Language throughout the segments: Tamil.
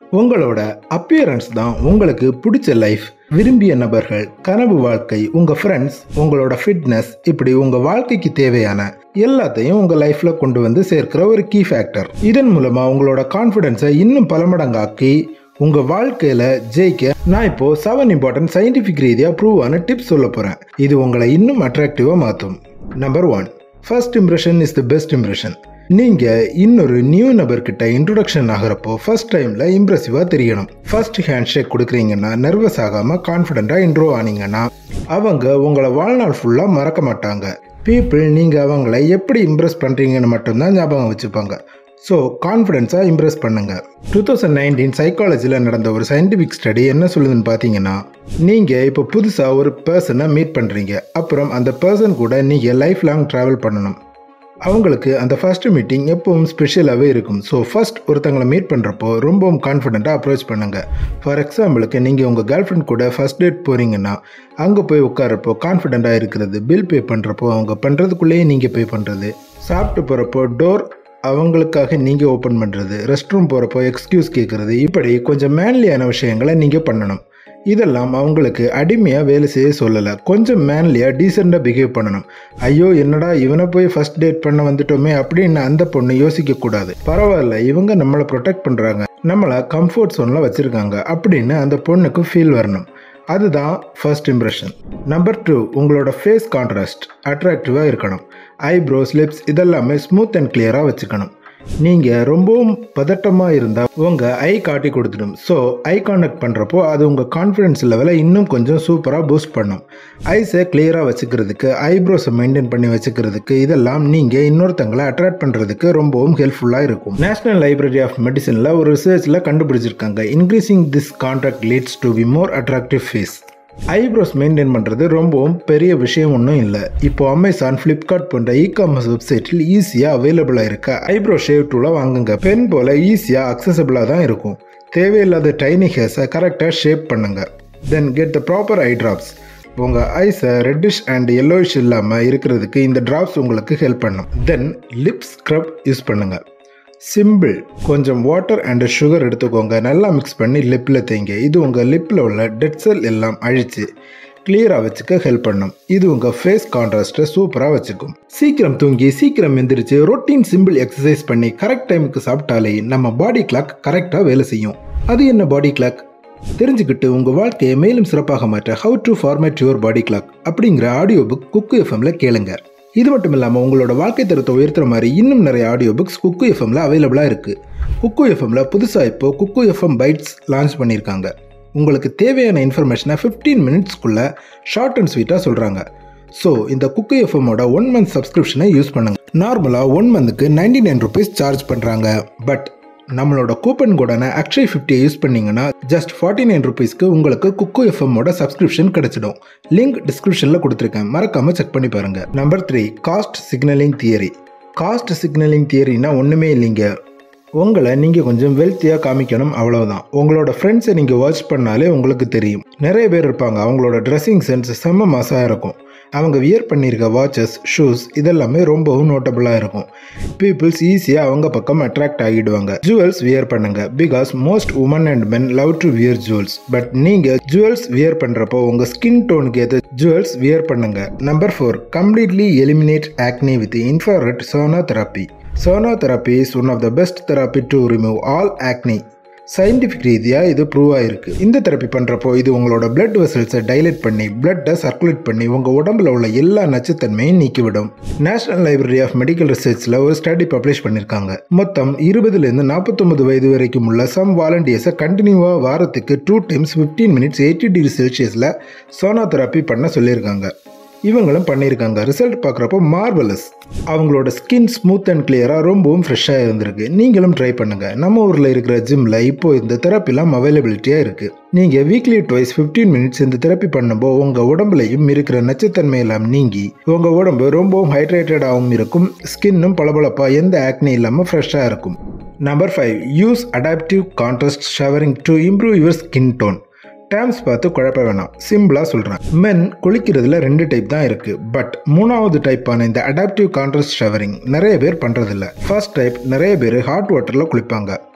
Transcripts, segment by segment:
உங்களோட அப்பியரன்ஸ் தான் உங்களுக்கு பிடிச்ச லைஃப் விரும்பிய நபர்கள் கனவு வாழ்க்கை உங்க ஃப்ரெண்ட்ஸ் உங்களோட ஃபிட்னஸ் இப்படி உங்க வாழ்க்கைக்கு தேவையான எல்லாத்தையும் உங்க லைஃப்ல கொண்டு வந்து சேர்க்கிற ஒரு கீ ஃபேக்டர் இதன் மூலமா உங்களோட கான்ஃபிடென்ஸை இன்னும் பல மடங்காக்கி உங்க வாழ்க்கையில ஜெயிக்க நான் இப்போ செவன் இம்பார்ட்டன்ட் சயின்டிஃபிக் ரீதியா ப்ரூவ் ஆன டிப்ஸ் சொல்ல போறேன் இது உங்களை இன்னும் அட்ராக்டிவா மாற்றும் number one first impression is the best impression நீங்க இன்னொரு நியூ நபர்கிட்ட இன்ட்ரோடக்ஷன் ஆகிறப்போ ஃபர்ஸ்ட் டைம்ல இம்ப்ரெசிவா தெரியணும் ஃபர்ஸ்ட் ஹேண்ட் ஷேக் கொடுக்குறீங்கன்னா நர்வஸ் ஆகாம கான்ஃபிடென்ட்டா இன்ட்ரோ ஆனீங்கன்னா அவங்க உங்களை வாழ்நாள் ஃபுல்லா மறக்க மாட்டாங்க பீப்புள் நீங்க அவங்கள எப்படி இம்ப்ரெஸ் பண்றீங்கன்னு மட்டும்தான் ஞாபகம் வச்சுப்பாங்க ஸோ கான்ஃபிடென்ஸாக இம்ப்ரெஸ் பண்ணுங்க டூ தௌசண்ட் நைன்டீன் சைக்காலஜியில் நடந்த ஒரு சயின்டிஃபிக் ஸ்டடி என்ன சொல்லுதுன்னு பார்த்தீங்கன்னா நீங்கள் இப்போ புதுசாக ஒரு பர்சனை மீட் பண்ணுறீங்க அப்புறம் அந்த பர்சன் கூட நீங்கள் லைஃப் லாங் ட்ராவல் பண்ணணும் அவங்களுக்கு அந்த ஃபர்ஸ்ட் மீட்டிங் எப்பவும் ஸ்பெஷலாகவே இருக்கும் ஸோ ஃபர்ஸ்ட் ஒருத்தங்களை மீட் பண்ணுறப்போ ரொம்பவும் கான்ஃபிடென்ட்டாக அப்ரோச் பண்ணுங்கள் ஃபார் எக்ஸாம்பிளுக்கு நீங்கள் உங்கள் கேர்ள் ஃப்ரெண்ட் கூட ஃபர்ஸ்ட் டேட் போகிறீங்கன்னா அங்கே போய் உட்காரப்போ கான்ஃபிடென்ட்டாக இருக்கிறது பில் பே பண்ணுறப்போ அவங்க பண்ணுறதுக்குள்ளேயே நீங்கள் பே பண்ணுறது சாப்பிட்டு போகிறப்போ டோர் அவங்களுக்காக நீங்கள் ஓப்பன் பண்ணுறது ரெஸ்ட் ரூம் போகிறப்போ எக்ஸ்கியூஸ் கேட்குறது இப்படி கொஞ்சம் மேன்லியான விஷயங்களை நீங்கள் பண்ணணும் இதெல்லாம் அவங்களுக்கு அடிமையாக வேலை செய்ய சொல்லலை கொஞ்சம் மேன்லியாக டீசெண்டாக பிஹேவ் பண்ணணும் ஐயோ என்னடா இவனை போய் ஃபர்ஸ்ட் டேட் பண்ண வந்துட்டோமே அப்படின்னு அந்த பொண்ணு யோசிக்கக்கூடாது பரவாயில்ல இவங்க நம்மளை ப்ரொடெக்ட் பண்ணுறாங்க நம்மளை கம்ஃபர்ட் ஜோனில் வச்சுருக்காங்க அப்படின்னு அந்த பொண்ணுக்கு ஃபீல் வரணும் அதுதான் ஃபர்ஸ்ட் இம்ப்ரெஷன் நம்பர் டூ உங்களோட ஃபேஸ் கான்ட்ராஸ்ட் அட்ராக்டிவாக இருக்கணும் ஐப்ரோஸ் லிப்ஸ் இதெல்லாமே ஸ்மூத் அண்ட் கிளியராக வச்சுக்கணும் நீங்கள் ரொம்பவும் பதட்டமாக இருந்தால் உங்கள் ஐ காட்டி கொடுத்துடும் ஸோ ஐ கான்டாக்ட் பண்ணுறப்போ அது உங்கள் கான்ஃபிடன்ஸ் லெவலை இன்னும் கொஞ்சம் சூப்பராக பூஸ்ட் பண்ணும் ஐஸை கிளியராக வச்சுக்கிறதுக்கு ஐப்ரோஸை மெயின்டைன் பண்ணி வச்சுக்கிறதுக்கு இதெல்லாம் நீங்கள் இன்னொருத்தங்களை அட்ராக்ட் பண்ணுறதுக்கு ரொம்பவும் ஹெல்ப்ஃபுல்லாக இருக்கும் நேஷனல் லைப்ரரி ஆஃப் மெடிசனில் ஒரு ரிசர்ச்சில் கண்டுபிடிச்சிருக்காங்க increasing this contract leads to be more attractive face eyebrows maintain பண்ணுறது ரொம்பவும் பெரிய விஷயம் ஒன்றும் இல்லை இப்போ அமேசான் ஃப்ளிப்கார்ட் போன்ற இ காமர்ஸ் வெப்சைட்டில் ஈஸியாக அவைலபிளாக இருக்க ஐப்ரோ ஷேவ் டூலை வாங்குங்க பென் போல் ஈஸியாக அக்சசபிளாக தான் இருக்கும் தேவையில்லாத டைனி ஹேர்ஸை கரெக்டாக ஷேப் பண்ணுங்க then get the proper eye drops உங்கள் ஐஸை ரெட்டிஷ் அண்ட் எல்லோயிஷ் இல்லாமல் இருக்கிறதுக்கு இந்த ட்ராப்ஸ் உங்களுக்கு ஹெல்ப் பண்ணும் தென் லிப் ஸ்க்ரப் யூஸ் பண்ணுங்கள் சிம்பிள் கொஞ்சம் வாட்டர் அண்ட் சுகர் எடுத்துக்கோங்க நல்லா மிக்ஸ் பண்ணி லிப்பில் தேங்க இது உங்கள் லிப்பில் உள்ள டெட் செல் எல்லாம் அழிச்சு கிளியராக வச்சுக்க ஹெல்ப் பண்ணும் இது உங்கள் ஃபேஸ் கான்ட்ராஸ்ட்டை சூப்பராக வச்சுக்கும் சீக்கிரம் தூங்கி சீக்கிரம் எந்திரிச்சு ரொட்டீன் சிம்பிள் எக்ஸசைஸ் பண்ணி கரெக்ட் டைமுக்கு சாப்பிட்டாலே நம்ம பாடி கிளாக் கரெக்டாக வேலை செய்யும் அது என்ன பாடி கிளாக் தெரிஞ்சுக்கிட்டு உங்கள் வாழ்க்கையை மேலும் சிறப்பாக மாற்ற how to format your body clock அப்படிங்கிற ஆடியோ புக் குக்கு எஃப்எம்ல கேளுங்க இது மட்டும் இல்லாமல் உங்களோட வாழ்க்கை தரத்தை உயர்த்துற மாதிரி இன்னும் நிறைய ஆடியோ புக்ஸ் குக்கு எஃப்எம்ல அவைலபிளாக இருக்குது குக்கு எஃப்எம்ல புதுசாக இப்போ குக்கு எஃப்எம் பைட்ஸ் லான்ச் பண்ணியிருக்காங்க உங்களுக்கு தேவையான இன்ஃபர்மேஷனை ஃபிஃப்டீன் மினிட்ஸ்க்குள்ளே ஷார்ட் அண்ட் ஸ்வீட்டாக சொல்கிறாங்க ஸோ இந்த குக்கு எஃப்எம்மோட ஒன் மந்த் சப்ஸ்கிரிப்ஷனை யூஸ் பண்ணுங்கள் நார்மலாக ஒன் மந்த்துக்கு நைன்டி நைன் ருபீஸ் சார்ஜ் பண்ணுறாங்க பட் நம்மளோட கூப்பன் கோடான அக்ஷய் ஃபிஃப்டியை யூஸ் பண்ணீங்கன்னா ஜஸ்ட் ஃபார்ட்டி நைன் ருபீஸ்க்கு உங்களுக்கு குக்கு எஃப்எம்மோட சப்ஸ்கிரிப்ஷன் கிடைச்சிடும் லிங்க் டிஸ்கிரிப்ஷனில் கொடுத்துருக்கேன் மறக்காமல் செக் பண்ணி பாருங்கள் number three cast signaling theory cast signaling தியரினா ஒன்றுமே இல்லைங்க உங்களை நீங்கள் கொஞ்சம் வெல்த்தியாக காமிக்கணும் அவ்வளவுதான் உங்களோட ஃப்ரெண்ட்ஸை நீங்கள் வாட்ச் பண்ணாலே உங்களுக்கு தெரியும் நிறைய பேர் இருப்பாங்க அவங்களோட ட்ரெஸ்ஸிங் சென்ஸ் செம்ம மாசாக இருக்கும் அவங்க வியர் பண்ணியிருக்க வாட்சஸ் ஷூஸ் இதெல்லாமே ரொம்பவும் நோட்டபுளாக இருக்கும் பீப்புள்ஸ் ஈஸியாக அவங்க பக்கம் அட்ராக்ட் ஆகிடுவாங்க ஜுவல்ஸ் வியர் பண்ணுங்க because most women and men love to wear jewels but நீங்கள் ஜுவல்ஸ் வியர் பண்ணுறப்போ உங்கள் ஸ்கின் டோனுக்கு ஏற்ற ஜுவல்ஸ் வியர் பண்ணுங்க number four completely eliminate acne with infrared sauna therapy sauna therapy is one of the best therapy to remove all acne scientific ரீதியாக இது ப்ரூவ் ஆயிருக்கு இந்த தெரப்பி பண்ணுறப்போ இது உங்களோட பிளட் வெசல்ஸை டைலேட் பண்ணி பிளட்டை சர்க்குலேட் பண்ணி உங்கள் உடம்புல உள்ள எல்லா நச்சுத்தன்மையும் நீக்கிவிடும் நேஷனல் லைப்ரரி ஆஃப் மெடிக்கல் ரிசர்ச்சில் ஒரு ஸ்டடி பப்ளிஷ் பண்ணியிருக்காங்க மொத்தம் இருபதுலேருந்து நாற்பத்தொம்பது வயது வரைக்கும் உள்ள சம் வாலண்டியர்ஸை கண்டினியூவாக வாரத்துக்கு two times fifteen minutes eighty degree Celsius sauna therapy பண்ண சொல்லியிருக்காங்க இவங்களும் பண்ணியிருக்காங்க ரிசல்ட் பார்க்குறப்போ மார்வலஸ் அவங்களோட ஸ்கின் ஸ்மூத் அண்ட் கிளியராக ரொம்பவும் ஃப்ரெஷ்ஷாக இருந்திருக்கு நீங்களும் ட்ரை பண்ணுங்கள் நம்ம ஊரில் இருக்கிற ஜிம்மில் இப்போ இந்த தெரப்பிலாம் அவைலபிலிட்டியாக இருக்குது நீங்கள் வீக்லி டுவைஸ் ஃபிஃப்டீன் மினிட்ஸ் இந்த தெரப்பி பண்ணும்போது உங்கள் உடம்புலையும் இருக்கிற நச்சுத்தன்மை எல்லாம் நீங்கி உங்கள் உடம்பு ரொம்பவும் ஹைட்ரேட்டடாகவும் இருக்கும் ஸ்கின்னும் பளபளப்பாக எந்த ஆக்னி இல்லாமல் ஃப்ரெஷ்ஷாக இருக்கும் number five use adaptive contrast showering to improve your skin tone terms பார்த்து குழப்ப வேணாம் சிம்பிளாக சொல்கிறேன் மென் குளிக்கிறதுல ரெண்டு டைப் தான் இருக்குது பட் மூணாவது டைப்பான இந்த அடாப்டிவ் கான்ட்ராஸ்ட் ஷவரிங் நிறைய பேர் பண்ணுறதில்ல ஃபர்ஸ்ட் டைப் நிறைய பேர் ஹாட் வாட்டரில் குளிப்பாங்க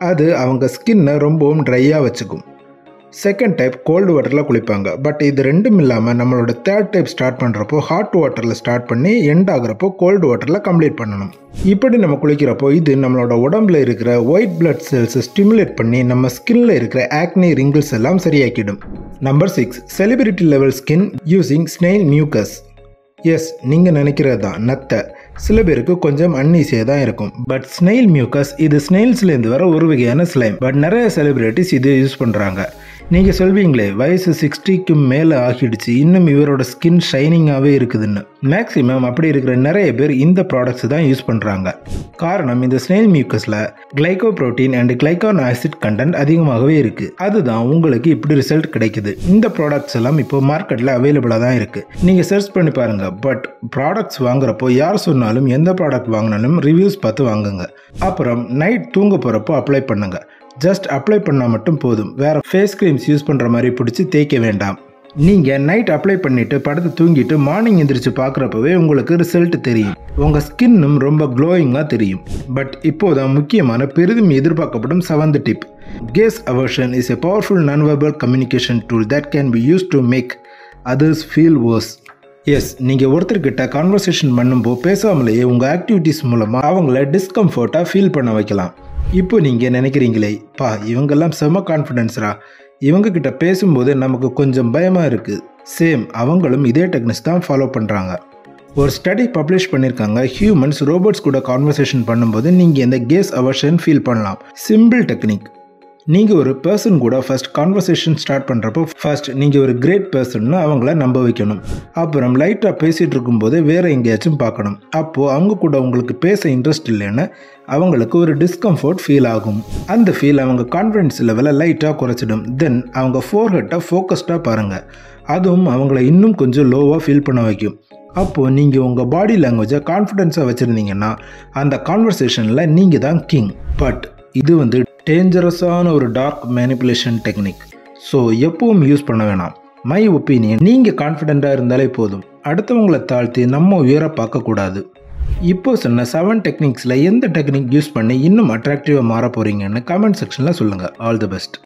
அது அவங்க ஸ்கின்னை ரொம்பவும் ட்ரையாக வச்சுக்கும் செகண்ட் டைப் கோல்டு வாட்டரில் குளிப்பாங்க பட் இது ரெண்டும் இல்லாமல் நம்மளோட தேர்ட் டைப் ஸ்டார்ட் பண்ணுறப்போ ஹாட் வாட்டரில் ஸ்டார்ட் பண்ணி எண்ட் ஆகுறப்போ கோல்டு வாட்டரில் கம்ப்ளீட் பண்ணணும் இப்படி நம்ம குளிக்கிறப்போ இது நம்மளோட உடம்புல இருக்கிற ஒயிட் பிளட் செல்ஸை ஸ்டிமுலேட் பண்ணி நம்ம ஸ்கின்ல இருக்கிற ஆக்னி ரிங்கிள்ஸ் எல்லாம் சரியாக்கிடும் number six celebrity level skin using snail mucus yes நீங்கள் நினைக்கிறது தான் நத்தை சில பேருக்கு கொஞ்சம் அன்னீசியாக தான் இருக்கும் பட் ஸ்னெயில் மியூக்கஸ் இது ஸ்னெயில்ஸ்லேருந்து வர ஒரு வகையான ஸ்லைம் பட் நிறைய செலிபிரிட்டிஸ் இது யூஸ் பண்ணுறாங்க நீங்கள் சொல்வீங்களே வயசு சிக்ஸ்டிக்கு மேலே ஆகிடுச்சு இன்னும் இவரோட ஸ்கின் ஷைனிங்காகவே இருக்குதுன்னு மேக்ஸிமம் அப்படி இருக்கிற நிறைய பேர் இந்த ப்ராடக்ட்ஸ் தான் யூஸ் பண்ணுறாங்க காரணம் இந்த ஸ்னெயில் மியூக்கஸில் glycoprotein and glycan acid content அதிகமாகவே இருக்குது அதுதான் உங்களுக்கு இப்படி ரிசல்ட் கிடைக்குது இந்த ப்ராடக்ட்ஸ் எல்லாம் இப்போ மார்க்கெட்டில் அவைலபிளாக தான் இருக்குது நீங்கள் சர்ச் பண்ணி பாருங்கள் பட் ப்ராடக்ட்ஸ் வாங்குறப்போ யார் சொன்னாலும் எந்த ப்ராடக்ட் வாங்கினாலும் ரிவ்யூஸ் பார்த்து வாங்குங்க அப்புறம் நைட் தூங்க போகிறப்போ அப்ளை பண்ணுங்க ஜஸ்ட் அப்ளை பண்ணால் மட்டும் போதும் வேற ஃபேஸ் க்ரீம்ஸ் யூஸ் பண்ணுற மாதிரி பிடிச்சி தேய்க்க வேண்டாம் நீங்கள் நைட் அப்ளை பண்ணிவிட்டு படுத்து தூங்கிட்டு மார்னிங் எந்திரிச்சு பார்க்குறப்பவே உங்களுக்கு ரிசல்ட் தெரியும் உங்கள் ஸ்கின்னும் ரொம்ப க்ளோயிங்காக தெரியும் பட் இப்போதான் முக்கியமான பெரிதும் எதிர்பார்க்கப்படும் seventh tip gaze aversion is a powerful non-verbal communication tool that can be use to make others feel worse yes நீங்கள் ஒருத்தர்கிட்ட கான்வர்சேஷன் பண்ணும்போது பேசாமலேயே உங்கள் ஆக்டிவிட்டீஸ் மூலமாக அவங்கள டிஸ்கம்ஃபர்ட்டாக ஃபீல் பண்ண வைக்கலாம் இப்போ நீங்கள் நினைக்கிறீங்களே பா இவங்கெல்லாம் செம கான்ஃபிடென்ஸ்ரா இவங்க கிட்ட பேசும்போது நமக்கு கொஞ்சம் பயமாக இருக்குது சேம் அவங்களும் இதே டெக்னிக்ஸ் தான் ஃபாலோ பண்ணுறாங்க ஒரு ஸ்டடி பப்ளிஷ் பண்ணியிருக்காங்க ஹியூமன்ஸ் ரோபோட்ஸ் கூட கான்வர்சேஷன் பண்ணும்போது நீங்கள் இந்த கேஸ் அவர்ஷன் ஃபீல் பண்ணலாம் சிம்பிள் டெக்னிக் நீங்கள் ஒரு பர்சன் கூட ஃபர்ஸ்ட் கான்வர்சேஷன் ஸ்டார்ட் பண்ணுறப்போ ஃபர்ஸ்ட் நீங்கள் ஒரு கிரேட் பர்சன்னு அவங்கள நம்ப வைக்கணும் அப்புறம் லைட்டாக பேசிகிட்டு இருக்கும்போது வேறு எங்கேயாச்சும் பார்க்கணும் அப்போது அவங்க கூட உங்களுக்கு பேச இன்ட்ரெஸ்ட் இல்லைன்னு அவங்களுக்கு ஒரு டிஸ்கம்ஃபர்ட் ஃபீல் ஆகும் அந்த ஃபீல் அவங்க கான்ஃபிடன்ஸ் லெவலை லைட்டாக குறைச்சிடும் தென் அவங்க ஃபோர்ஹெட்டை ஃபோக்கஸ்டாக பாருங்கள் அதுவும் அவங்கள இன்னும் கொஞ்சம் லோவாக ஃபீல் பண்ண வைக்கும் அப்போது நீங்கள் உங்கள் பாடி லாங்குவேஜை கான்ஃபிடென்ஸாக வச்சுருந்தீங்கன்னா அந்த கான்வர்சேஷனில் நீங்கள் தான் கிங் பட் இது வந்து டேஞ்சரஸான ஒரு டார்க் மேனிப்புலேஷன் டெக்னிக் ஸோ எப்பவும் யூஸ் பண்ண வேணாம் மை ஒப்பீனியன் நீங்கள் கான்ஃபிடெண்ட்டாக இருந்தாலே போதும் அடுத்தவங்களை தாழ்த்தி நம்ம உயர பார்க்கக்கூடாது இப்போ சொன்ன செவன் டெக்னிக்ஸில் எந்த டெக்னிக் யூஸ் பண்ணி இன்னும் அட்ராக்டிவாக மாற போகிறீங்கன்னு கமெண்ட் செக்ஷனில் சொல்லுங்கள் ஆல் தி பெஸ்ட்